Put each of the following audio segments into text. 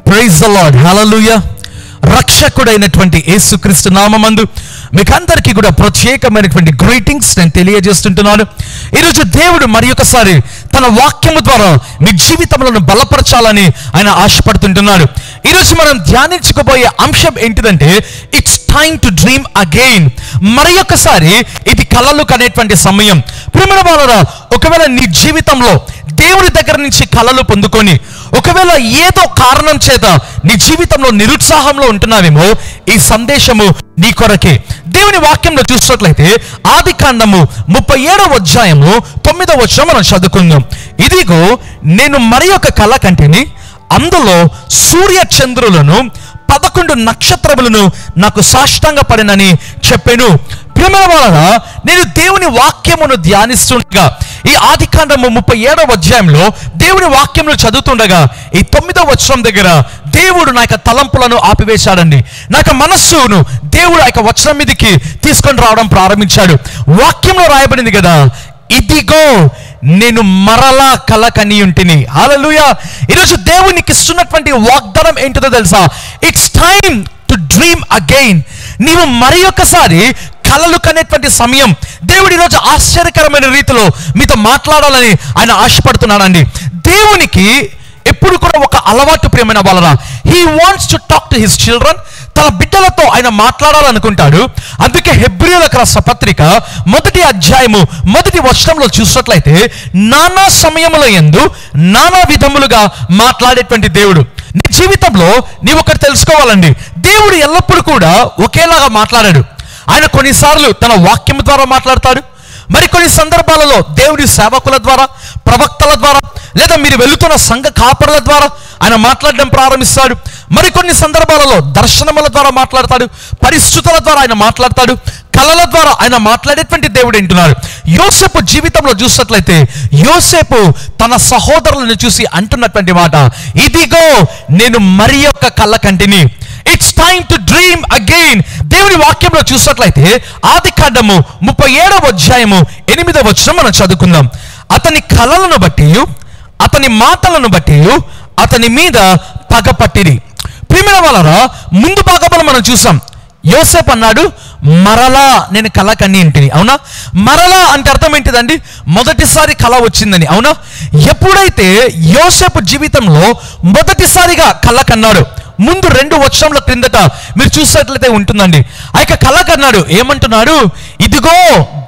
praise the lord hallelujah రక్షకుడైనటువంటి యేసుక్రీస్తు నామమందు మీకందరికీ కూడా ప్రత్యేకమైనటువంటి గ్రీటింగ్స్ నేను తెలియజేస్తుంటున్నాను ఈరోజు దేవుడు మరి ఒకసారి తన వాక్యము ద్వారా మీ జీవితంలో బలపరచాలని ఆయన ఆశపడుతుంటున్నాడు ఈరోజు మనం ధ్యానించుకోబోయే అంశం ఏంటిదంటే it's time to dream again మరి ఒకసారి ఇది కలలు కనేటువంటి సమయం ప్రేమ వాళ్ళరా ఒకవేళ నీ జీవితంలో దేవుడి దగ్గర నుంచి కళలు పొందుకొని ఒకవేళ ఏదో కారణం చేత నీ జీవితంలో నిరుత్సాహంలో ఉంటున్నావేమో ఈ సందేశము నీ కొరకే దేవుని వాక్యంలో చూసినట్లయితే ఆది కాండము ముప్పై ఏడవ అధ్యాయము తొమ్మిదవ వచనం మనం చదువుకుందాం ఇదిగో నేను మరి ఒక కళ కంటిని అందులో సూర్య చంద్రులను పదకొండు నక్షత్రములను నాకు సాష్టాంగ పడినని చెప్పాను ప్రేమ వలన నేను దేవుని వాక్యమును ధ్యానిస్తుండగా ఈ ఆది కాండము ముప్పై ఏడవ అధ్యాయంలో దేవుని వాక్యమును చదువుతుండగా ఈ తొమ్మిదవ వచనం దగ్గర దేవుడు నా యొక్క తలంపులను ఆపివేశాడండి నా యొక్క మనస్సును దేవుడు ఆ యొక్క వచనం మీదకి తీసుకొని రావడం ప్రారంభించాడు వాక్యంలో రాయబడింది కదా ఇదిగో నేను మరలా కల కని ఉంటిని హాలలుయా ఈరోజు దేవునికి ఇస్తున్నటువంటి వాగ్దానం ఏంటిదో తెలుసా it's time to dream again నీవు మరి ఒకసారి కలలు కనేటువంటి సమయం దేవుడు ఈరోజు ఆశ్చర్యకరమైన రీతిలో మీతో మాట్లాడాలని ఆయన ఆశపడుతున్నాడండి దేవునికి ఎప్పుడు కూడా ఒక అలవాటు ప్రియమైన వాళ్ళరా he wants to talk to his children తన బిడ్డలతో ఆయన మాట్లాడాలనుకుంటాడు అందుకే హెబ్రియులకు రాసిన పత్రిక మొదటి అధ్యాయము మొదటి వచనంలో చూసినట్లయితే నానా సమయముల ఎందు నానా విధములుగా మాట్లాడేటువంటి దేవుడు నీ జీవితంలో నీవు ఒకటి తెలుసుకోవాలండి దేవుడు ఎల్లప్పుడూ కూడా ఒకేలాగా మాట్లాడాడు ఆయన కొన్నిసార్లు తన వాక్యం ద్వారా మాట్లాడతాడు మరికొన్ని సందర్భాలలో దేవుడి సేవకుల ద్వారా ప్రవక్తల ద్వారా లేదా మీరు వెళుతున్న సంఘ కాపరుల ద్వారా ఆయన మాట్లాడడం ప్రారంభిస్తాడు మరికొన్ని సందర్భాలలో దర్శనముల ద్వారా మాట్లాడతాడు పరిస్థితుల ద్వారా ఆయన మాట్లాడతాడు కళల ద్వారా ఆయన మాట్లాడేటువంటి దేవుడు ఏంటున్నాడు యోసేపు జీవితంలో చూసినట్లయితే యోసేపు తన సహోదరులను చూసి అంటున్నటువంటి మాట ఇదిగో నేను మరి యొక్క కళ్ళ కంటిని it's time to dream again దేవుని వాక్యంలో చూసినట్లయితే ఆది కాండము ముప్పై ఏడవ అధ్యాయము ఎనిమిదవ వచనం మనం చదువుకుందాం అతని కళలను బట్టి అతని మాటలను బట్టి అతని మీద పగపట్టిరి ప్రియమైన వాళ్ళరా ముందు భాగములు మనం చూసాం యోసేపు అన్నాడు మరలా నేను కళ కన్ని ఇంటిని అవునా మరలా అంటే అర్థం ఏంటిదండి మొదటిసారి కళ వచ్చిందని అవునా ఎప్పుడైతే యోసేపు జీవితంలో మొదటిసారిగా కళ కన్నాడు ముందు రెండు వచనముల క్రిందట మీరు చూసినట్లయితే ఉంటుందండి ఆ యొక్క కళ కన్నాడు ఏమంటున్నాడు ఇదిగో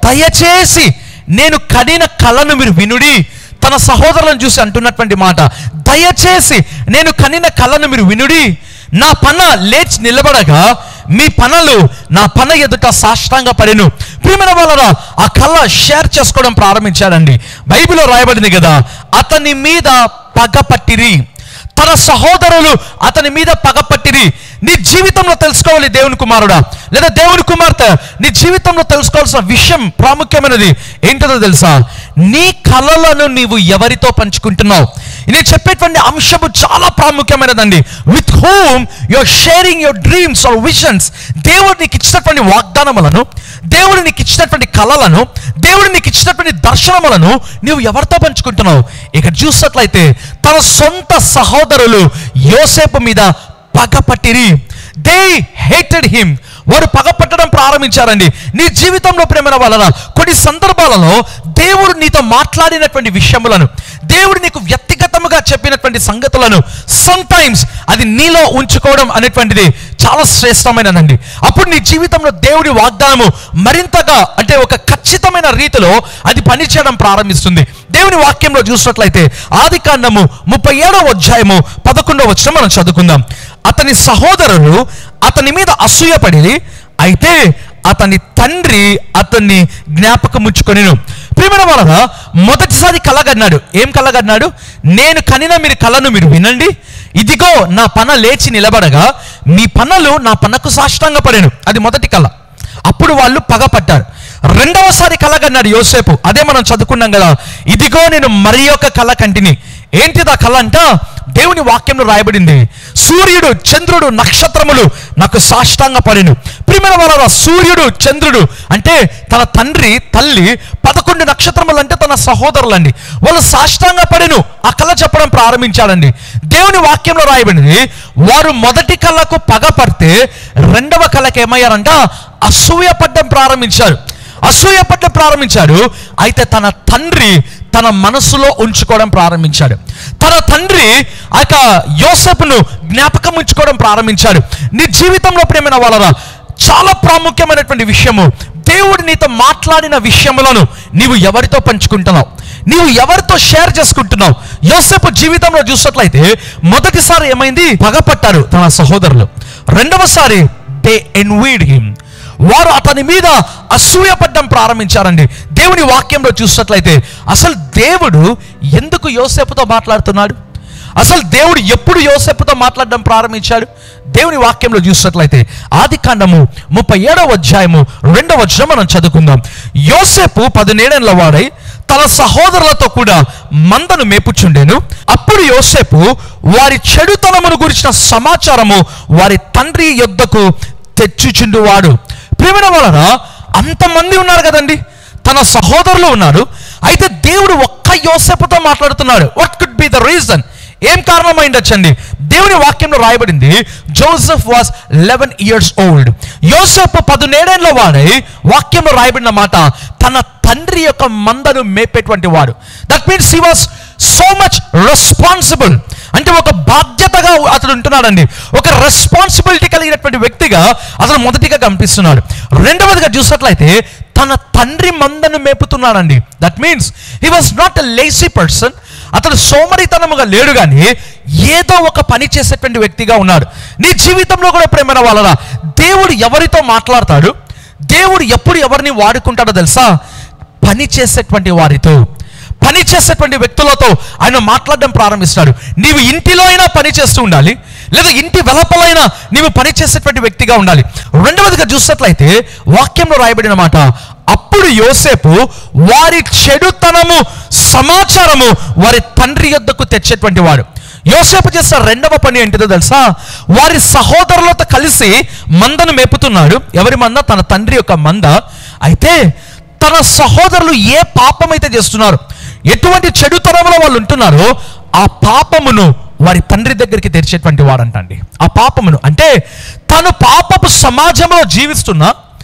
దయచేసి నేను కడిన కళను మీరు వినుడి తన సహోదరులను చూసి అంటున్నటువంటి మాట దయచేసి నేను కనిన కళను మీరు వినుడి నా పన లేచి నిలబడగా మీ పనలు నా పన ఎదుట సాష్టాంగ పడెను ప్రియమైన వాళ్ళరా ఆ కళ షేర్ చేసుకోవడం ప్రారంభించాడండి బైబిల్లో రాయబడింది కదా అతని మీద పగపట్టిరి తన సహోదరులు అతని మీద పగపట్టిరి నీ జీవితంలో తెలుసుకోవాలి దేవుని కుమారుడా లేదా దేవుని కుమార్తె నీ జీవితంలో తెలుసుకోవాల్సిన విషయం ప్రాముఖ్యమైనది ఏంటో తెలుసా నీ కళలను నీవు ఎవరితో పంచుకుంటున్నావు నేను చెప్పేటువంటి అంశము చాలా ప్రాముఖ్యమైనదండి with whom your sharing your dreams or visions దేవుడు నీకు ఇచ్చినటువంటి వాగ్దానములను దేవుడు నీకు ఇచ్చినటువంటి కళలను దేవుడు నీకు ఇచ్చినటువంటి దర్శనములను నీవు ఎవరితో పంచుకుంటున్నావు ఇక్కడ చూసినట్లయితే తన సొంత సహోదరులు యోసేపు మీద పగపట్టిరి దే హేటెడ్ హిమ్ వారు పగపట్టడం ప్రారంభించారండి నీ జీవితంలో ప్రేమ వలన కొన్ని సందర్భాలలో దేవుడు నీతో మాట్లాడినటువంటి విషయములను దేవుడు నీకు వ్యక్తిగతముగా చెప్పినటువంటి సంగతులను సమ్ టైమ్స్ అది నీలో ఉంచుకోవడం అనేటువంటిది చాలా శ్రేష్టమైనదండి అప్పుడు నీ జీవితంలో దేవుడి వాగ్దానము మరింతగా అంటే ఒక ఖచ్చితమైన రీతిలో అది పనిచేయడం ప్రారంభిస్తుంది దేవుని వాక్యంలో చూసినట్లయితే ఆది కాండము ముప్పై ఏడవ అధ్యాయము పదకొండవ వచ్చిన మనం చదువుకుందాం అతని సహోదరులు అతని మీద అసూయపడి అయితే అతని తండ్రి అతన్ని జ్ఞాపకముచ్చుకొనిను ప్రియమైన వలన మొదటిసారి కలగన్నాడు ఏం కలగన్నాడు నేను కనిన మీరు కళను మీరు వినండి ఇదిగో నా పన లేచి నిలబడగా మీ పనలు నా పనకు సాష్టాంగ పడాను అది మొదటి కళ అప్పుడు వాళ్ళు పగపట్టారు రెండవసారి కలగన్నాడు యోసేపు అదే మనం చదువుకున్నాం కదా ఇదిగో నేను మరి ఒక కళ కంటిని ఏంటిది ఆ కళ అంట దేవుని వాక్యంలో రాయబడింది సూర్యుడు చంద్రుడు నక్షత్రములు నాకు సాష్టాంగ పడిను ప్రియమైన వాళ్ళ సూర్యుడు చంద్రుడు అంటే తన తండ్రి తల్లి పదకొండు నక్షత్రములు అంటే తన సహోదరులండి వాళ్ళు సాష్టాంగ పడిను ఆ కళ చెప్పడం ప్రారంభించాడండి దేవుని వాక్యంలో రాయబడింది వారు మొదటి కళ్ళకు పగపడితే రెండవ కళకి ఏమయ్యారంట అసూయపడ్డం ప్రారంభించారు అసూయపడ్డం ప్రారంభించాడు అయితే తన తండ్రి తన మనసులో ఉంచుకోవడం ప్రారంభించాడు తన తండ్రి ఆ యొక్క యోసెపును జ్ఞాపకం ఉంచుకోవడం ప్రారంభించాడు నీ జీవితంలో ప్రేమైన వాళ్ళరా చాలా ప్రాముఖ్యమైనటువంటి విషయము దేవుడు నీతో మాట్లాడిన విషయములను నీవు ఎవరితో పంచుకుంటున్నావు నీవు ఎవరితో షేర్ చేసుకుంటున్నావు యోసేపు జీవితంలో చూసినట్లయితే మొదటిసారి ఏమైంది పగపట్టారు తన సహోదరులు రెండవసారి దే ఎన్వీడ్ హిమ్ వారు అతని మీద అసూయపడ్డం ప్రారంభించారండి దేవుని వాక్యంలో చూసినట్లయితే అసలు దేవుడు ఎందుకు యోసేపుతో మాట్లాడుతున్నాడు అసలు దేవుడు ఎప్పుడు యోసేపుతో మాట్లాడడం ప్రారంభించాడు దేవుని వాక్యంలో చూసినట్లయితే ఆది కాండము ముప్పై ఏడవ అధ్యాయము రెండవ వచనం మనం చదువుకుందాం యోసేపు పదినేడేళ్ల వాడై తన సహోదరులతో కూడా మందను మేపుచుండెను అప్పుడు యోసేపు వారి చెడుతనమును గురించిన సమాచారము వారి తండ్రి యొద్దకు తెచ్చుచుండువాడు ప్రేమైన వలన అంతమంది ఉన్నారు కదండి తన సహోదరులు ఉన్నారు అయితే దేవుడు ఒక్క యోసేపుతో మాట్లాడుతున్నాడు what could be the reason ఏం కారణమైండొచ్చండి దేవుని వాక్యంలో రాయబడింది Joseph was eleven years old యోసెఫ్ పదునేడేళ్ల వాడై వాక్యంలో రాయబడిన మాట తన తండ్రి యొక్క మందను మేపేటువంటి వాడు that means he was so much responsible అంటే ఒక బాధ్యతగా అతడు ఉంటున్నాడండి ఒక రెస్పాన్సిబిలిటీ కలిగినటువంటి వ్యక్తిగా అతను మొదటిగా కనిపిస్తున్నాడు రెండవదిగా చూసినట్లయితే తన తండ్రి మందను మేపుతున్నాడండి that means he was not a lazy person అతడు సోమరితనముగా లేడు కానీ ఏదో ఒక పని చేసేటువంటి వ్యక్తిగా ఉన్నాడు నీ జీవితంలో కూడా ప్రేమైన వాళ్ళరా దేవుడు ఎవరితో మాట్లాడతాడు దేవుడు ఎప్పుడు ఎవరిని వాడుకుంటాడో తెలుసా పని చేసేటువంటి వారితో పని చేసేటువంటి వ్యక్తులతో ఆయన మాట్లాడడం ప్రారంభిస్తాడు నీవు ఇంటిలో అయినా పని చేస్తూ ఉండాలి లేదా ఇంటి వెలపలైనా నీవు పని చేసేటువంటి వ్యక్తిగా ఉండాలి రెండవదిగా చూసినట్లయితే వాక్యంలో రాయబడిన మాట అప్పుడు యోసేపు వారి చెడుతనము సమాచారము వారి తండ్రి యొద్దకు తెచ్చేటువంటి వాడు యోసేపు చేసిన రెండవ పని ఏంటిదో తెలుసా వారి సహోదరులతో కలిసి మందను మేపుతున్నాడు ఎవరి మంద తన తండ్రి యొక్క మంద అయితే తన సహోదరులు ఏ పాపం అయితే చేస్తున్నారు ఎటువంటి చెడుతనంలో వాళ్ళు ఉంటున్నారో ఆ పాపమును వారి తండ్రి దగ్గరికి తెరిచేటువంటి వాడంటండి ఆ పాపమును అంటే తను పాపపు సమాజంలో జీవిస్తున్న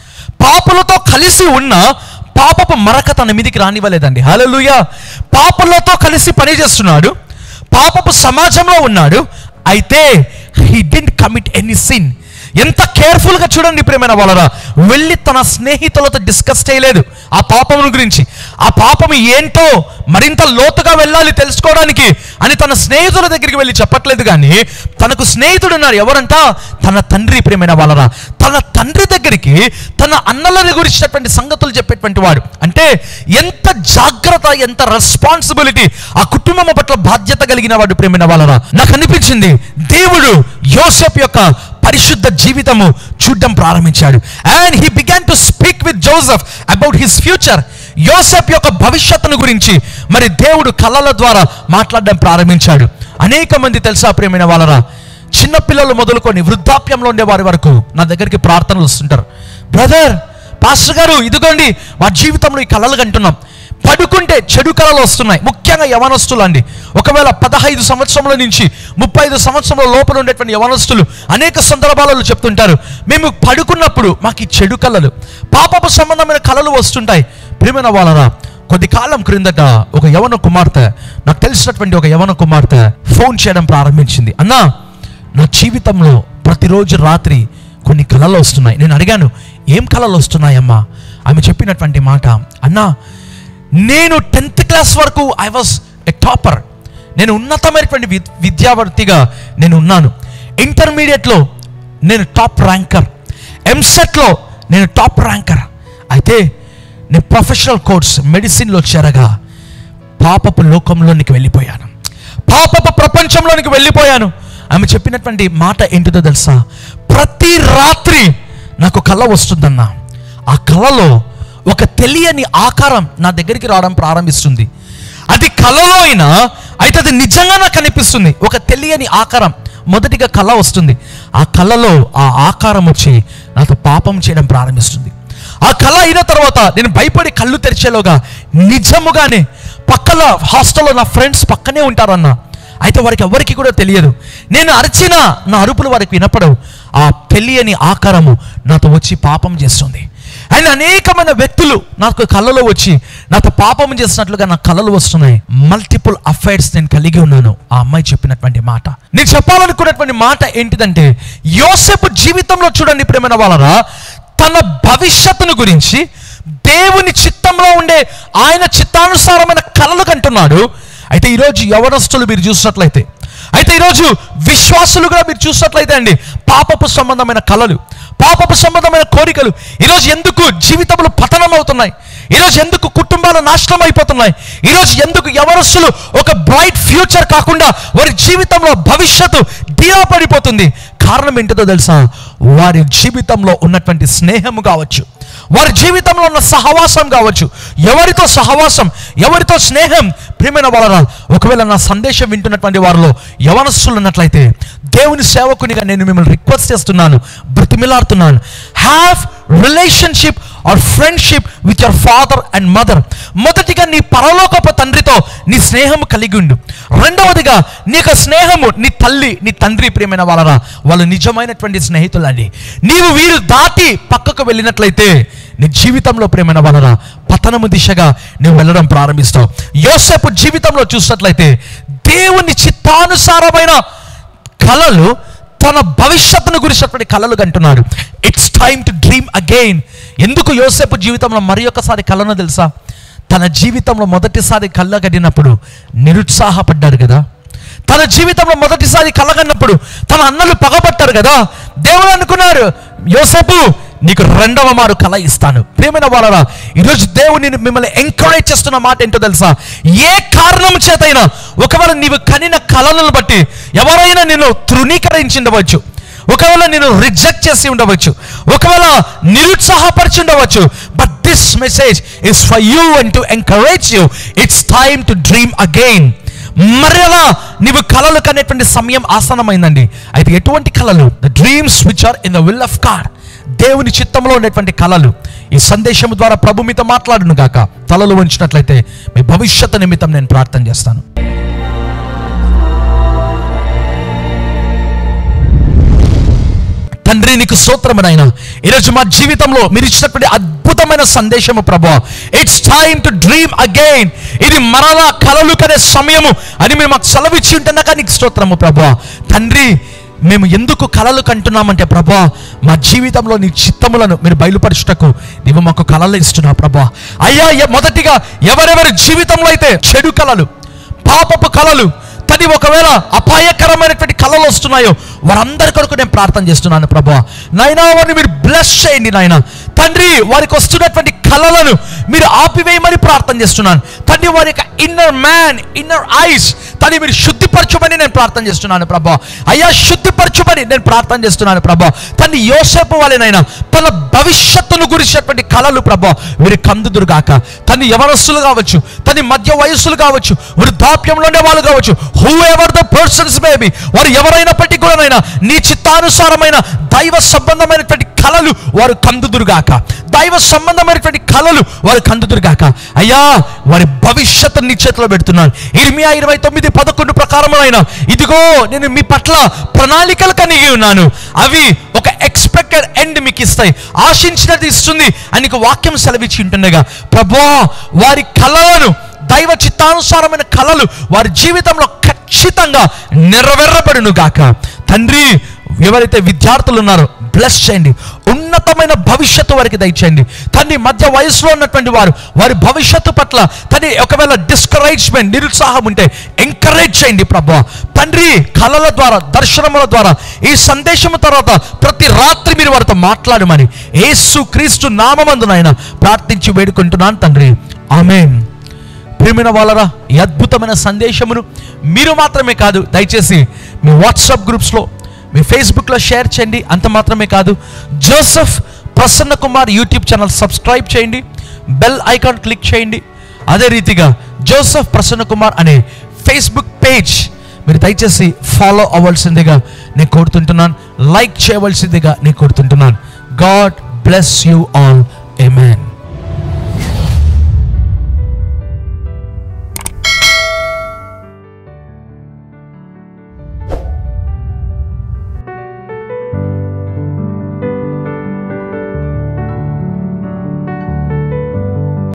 పాపులతో కలిసి ఉన్న పాపపు మరక తన మీదికి రానివ్వలేదండి హల్లెలూయ పాపులతో కలిసి పని చేస్తున్నాడు పాపపు సమాజంలో ఉన్నాడు అయితే he didn't commit any sin ఎంత కేర్ఫుల్గా చూడండి ప్రేమైన వాళ్ళరా వెళ్ళి తన స్నేహితులతో డిస్కస్ చేయలేదు ఆ పాపమును గురించి ఆ పాపం ఏంటో మరింత లోతుగా వెళ్ళాలి తెలుసుకోవడానికి అని తన స్నేహితుల దగ్గరికి వెళ్ళి చెప్పట్లేదు కానీ తనకు స్నేహితుడు ఉన్నారు ఎవరంట తన తండ్రి ప్రేమైన వాళ్ళరా తన తండ్రి దగ్గరికి తన అన్నల గురించినటువంటి సంగతులు చెప్పేటువంటి వాడు అంటే ఎంత జాగ్రత్త ఎంత రెస్పాన్సిబిలిటీ ఆ కుటుంబం పట్ల బాధ్యత కలిగిన వాడు ప్రేమైన వాళ్ళరా నాకు అనిపించింది దేవుడు యోసెఫ్ యొక్క పరిశుద్ధ జీవితము చూడడం ప్రారంభించాడు and he began to speak with Joseph about his future యోసెఫ్ యొక్క భవిష్యత్తును గురించి మరి దేవుడు కళల ద్వారా మాట్లాడడం ప్రారంభించాడు అనేక మంది తెలుసా ప్రేమైన వాళ్ళరా చిన్నపిల్లలు మొదలుకొని వృద్ధాప్యంలో ఉండే వారి వరకు నా దగ్గరికి ప్రార్థనలు వస్తుంటారు బ్రదర్ పాస్టర్ గారు ఇదిగోండి మా జీవితంలో ఈ కళలు కంటున్నాం పడుకుంటే చెడు కళలు వస్తున్నాయి ముఖ్యంగా యవనస్తులు అండి ఒకవేళ పదహైదు సంవత్సరముల నుంచి ముప్పై ఐదు సంవత్సరముల లోపల ఉండేటువంటి యవనస్తులు అనేక సందర్భాలలో చెప్తుంటారు మేము పడుకున్నప్పుడు మాకు ఈ చెడు కళలు పాపపు సంబంధమైన కళలు వస్తుంటాయి ప్రియమైన వాళ్ళరా కొద్ది కాలం క్రిందట ఒక యవన కుమార్తె నాకు తెలిసినటువంటి ఒక యవన కుమార్తె ఫోన్ చేయడం ప్రారంభించింది అన్నా నా జీవితంలో ప్రతిరోజు రాత్రి కొన్ని కళలు వస్తున్నాయి నేను అడిగాను ఏం కళలు వస్తున్నాయమ్మా ఆమె చెప్పినటువంటి మాట అన్నా నేను టెన్త్ క్లాస్ వరకు ఐ వాజ్ ఎ టాపర్ నేను ఉన్నతమైనటువంటి వి- విద్యావర్తిగా నేను ఉన్నాను ఇంటర్మీడియట్లో నేను టాప్ ర్యాంకర్ ఎంసెట్లో నేను టాప్ ర్యాంకర్ అయితే నేను ప్రొఫెషనల్ కోర్స్ మెడిసిన్లో చేరగా పాపపు లోకంలోనికి వెళ్ళిపోయాను పాపపు ప్రపంచంలోనికి వెళ్ళిపోయాను ఆమె చెప్పినటువంటి మాట ఏంటిదో తెలుసా ప్రతి రాత్రి నాకు కళ వస్తుందన్నా ఆ కళలో ఒక తెలియని ఆకారం నా దగ్గరికి రావడం ప్రారంభిస్తుంది అది కళలో అయినా అయితే అది నిజంగా నాకు కనిపిస్తుంది ఒక తెలియని ఆకారం మొదటిగా కళ వస్తుంది ఆ కళలో ఆ ఆకారం వచ్చి నాతో పాపం చేయడం ప్రారంభిస్తుంది ఆ కళ అయిన తర్వాత నేను భయపడి కళ్ళు తెరిచేలోగా నిజముగానే పక్కల హాస్టల్లో నా ఫ్రెండ్స్ పక్కనే ఉంటారన్న అయితే వారికి ఎవరికి కూడా తెలియదు నేను అరిచిన నా అరుపులు వారికి వినపడవు ఆ తెలియని ఆకారము నాతో వచ్చి పాపం చేస్తుంది అండ్ అనేకమైన వ్యక్తులు నాకు కళ్ళలో వచ్చి నాతో పాపం చేసినట్లుగా నా కళలు వస్తున్నాయి మల్టిపుల్ అఫైర్స్ నేను కలిగి ఉన్నాను ఆ అమ్మాయి చెప్పినటువంటి మాట నేను చెప్పాలనుకున్నటువంటి మాట ఏంటిదంటే యోసేపు జీవితంలో చూడండి ప్రేమైన వాళ్ళరా తన భవిష్యత్తును గురించి దేవుని చిత్తంలో ఉండే ఆయన చిత్తానుసారమైన కళలు కంటున్నాడు అయితే ఈరోజు యవనస్తులు మీరు చూసినట్లయితే అయితే ఈరోజు విశ్వాసులు కూడా మీరు చూసినట్లయితే అండి పాపపు సంబంధమైన కళలు పాపపు సంబంధమైన కోరికలు ఈరోజు ఎందుకు జీవితంలో పతనం అవుతున్నాయి ఈరోజు ఎందుకు కుటుంబాలు నాశనం అయిపోతున్నాయి ఈరోజు ఎందుకు యవనస్తులు ఒక బ్రైట్ ఫ్యూచర్ కాకుండా వారి జీవితంలో భవిష్యత్తు డీలా పడిపోతుంది కారణం ఏంటిదో తెలుసా వారి జీవితంలో ఉన్నటువంటి స్నేహము కావచ్చు వారి జీవితంలో ఉన్న సహవాసం కావచ్చు ఎవరితో సహవాసం ఎవరితో స్నేహం ప్రియమైన వాళ్ళ ఒకవేళ నా సందేశం వింటున్నటువంటి వారిలో యవనస్తులు ఉన్నట్లయితే దేవుని సేవకునిగా నేను మిమ్మల్ని రిక్వెస్ట్ చేస్తున్నాను బ్రతిమిలాడుతున్నాను have relationship or friendship with your father and mother మొదటిగా నీ పరలోకపు తండ్రితో నీ స్నేహం కలిగి ఉండు రెండవదిగా నీ యొక్క స్నేహము నీ తల్లి నీ తండ్రి ప్రియమైన వాళ్ళరా వాళ్ళు నిజమైనటువంటి స్నేహితులండి నీవు వీరు దాటి పక్కకు వెళ్ళినట్లయితే నీ జీవితంలో ప్రేమైన వాళ్ళరా పతనము దిశగా నువ్వు వెళ్ళడం ప్రారంభిస్తావు యోసేపు జీవితంలో చూసినట్లయితే దేవుని చిత్తానుసారమైన కళలు తన భవిష్యత్తును గురించినటువంటి కళలు కంటున్నాడు it's time to dream again ఎందుకు యోసేపు జీవితంలో మరి ఒక్కసారి కళను తెలుసా తన జీవితంలో మొదటిసారి కళ్ళ కట్టినప్పుడు నిరుత్సాహపడ్డాడు కదా తన జీవితంలో మొదటిసారి కలగన్నప్పుడు తన అన్నలు పగబట్టారు కదా దేవుడు అనుకున్నారు యోసేపు నీకు రెండవ మారు కళ ఇస్తాను ప్రేమైన వాళ్ళరా ఈరోజు దేవుని మిమ్మల్ని ఎంకరేజ్ చేస్తున్న మాట ఏంటో తెలుసా ఏ కారణం చేతైనా ఒకవేళ నీవు కనిన కళలను బట్టి ఎవరైనా నిన్ను తృణీకరించిండవచ్చు ఒకవేళ నేను రిజెక్ట్ చేసి ఉండవచ్చు ఒకవేళ నిరుత్సాహపరిచి ఉండవచ్చు but this message is for you and to encourage you it's time to dream again మరలా నీవు కళలు కనేటువంటి సమయం ఆసనమైందండి అయితే ఎటువంటి కళలు the dreams which are in the will of God దేవుని చిత్తంలో ఉండేటువంటి కళలు ఈ సందేశం ద్వారా ప్రభు మీతో మాట్లాడును గాక తలలు ఉంచినట్లయితే మీ భవిష్యత్తు నిమిత్తం నేను ప్రార్థన చేస్తాను తండ్రి నీకు స్తోత్రము నాయన ఈరోజు మా జీవితంలో మీరు ఇచ్చినటువంటి అద్భుతమైన సందేశము ప్రభా it's time to dream again ఇది మరలా కలలు కనే సమయము అని మీరు మాకు సెలవిచ్చి ఉంటున్నాక నీకు స్తోత్రము ప్రభా తండ్రి మేము ఎందుకు కలలు కంటున్నామంటే ప్రభా మా జీవితంలో నీ చిత్తములను మీరు బయలుపరచుటకు నీవు మాకు కలలు ఇస్తున్నావు ప్రభా అయ్యా ఎ- మొదటిగా ఎవరెవరి జీవితంలో అయితే చెడు కలలు పాపపు కలలు తది ఒకవేళ అపాయకరమైనటువంటి కళలు వస్తున్నాయో వారందరి కొరకు నేను ప్రార్థన చేస్తున్నాను ప్రభా నాయనా వారిని మీరు బ్లెస్ చేయండి నాయన తండ్రి వారికి వస్తున్నటువంటి కళలను మీరు ఆపివేయమని ప్రార్థన చేస్తున్నాను తండ్రి వారి యొక్క ఇన్నర్ మ్యాన్ ఇన్నర్ ఐస్ తని మీరు శుద్ధిపరచమని నేను ప్రార్థన చేస్తున్నాను ప్రభా అయ్యా శుద్ధిపరచమని నేను ప్రార్థన చేస్తున్నాను ప్రభా తన్ని యోసేపు వాళ్ళనైనా తన భవిష్యత్తును గురించినటువంటి కళలు ప్రభా వీరి కందుదురుగాక తన్ని యవనస్తులు కావచ్చు తని మధ్య వయస్సులు కావచ్చు వృద్ధాప్యంలో ఉండే వాళ్ళు కావచ్చు whoever the persons maybe వారు ఎవరైనప్పటికీ కూడానైనా నీ చిత్తానుసారమైన దైవ సంబంధమైనటువంటి కళలు వారు కందుదురుగాక దైవ సంబంధమైనటువంటి కళలు వారు కందుదురుగాక అయ్యా వారి భవిష్యత్తు నీ చేతిలో పెడుతున్నాను ఇర్మియా ఇరవై తొమ్మిది పదకొండు ప్రకారమైన ఇదిగో నేను మీ పట్ల ప్రణాళికలు కలిగి ఉన్నాను అవి ఒక ఎక్స్పెక్టెడ్ ఎండ్ మీకు ఇస్తాయి ఆశించినది ఇస్తుంది అని నీకు వాక్యం సెలవిచ్చి ఉంటుండగా ప్రభా వారి కళలను దైవ చిత్తానుసారమైన కళలు వారి జీవితంలో ఖచ్చితంగా నెరవేరబడును గాక తండ్రి ఎవరైతే విద్యార్థులు ఉన్నారో బ్లెస్ చేయండి ఉన్నతమైన భవిష్యత్తు వారికి దయచేయండి తండ్రి మధ్య వయసులో ఉన్నటువంటి వారు వారి భవిష్యత్తు పట్ల తండ్రి ఒకవేళ డిస్కరేజ్మెంట్ నిరుత్సాహం ఉంటే ఎంకరేజ్ చేయండి ప్రభా తండ్రి కళల ద్వారా దర్శనముల ద్వారా ఈ సందేశము తర్వాత ప్రతి రాత్రి మీరు వారితో మాట్లాడమని యేసు క్రీస్తు నామమందునైనా ప్రార్థించి వేడుకుంటున్నాను తండ్రి ఆమెన్ ప్రియమైన వాళ్ళరా ఈ అద్భుతమైన సందేశమును మీరు మాత్రమే కాదు దయచేసి మీ వాట్సాప్ గ్రూప్స్లో మీ ఫేస్బుక్లో షేర్ చేయండి అంత మాత్రమే కాదు Joseph Prasanna Kumar YouTube channel subscribe చేయండి బెల్ ఐకాన్ క్లిక్ చేయండి అదే రీతిగా జోసఫ్ ప్రసన్న కుమార్ అనే ఫేస్బుక్ పేజ్ మీరు దయచేసి ఫాలో అవ్వాల్సిందిగా నేను కోరుతుంటున్నాను లైక్ చేయవలసిందిగా నేను కోరుతుంటున్నాను God bless you all amen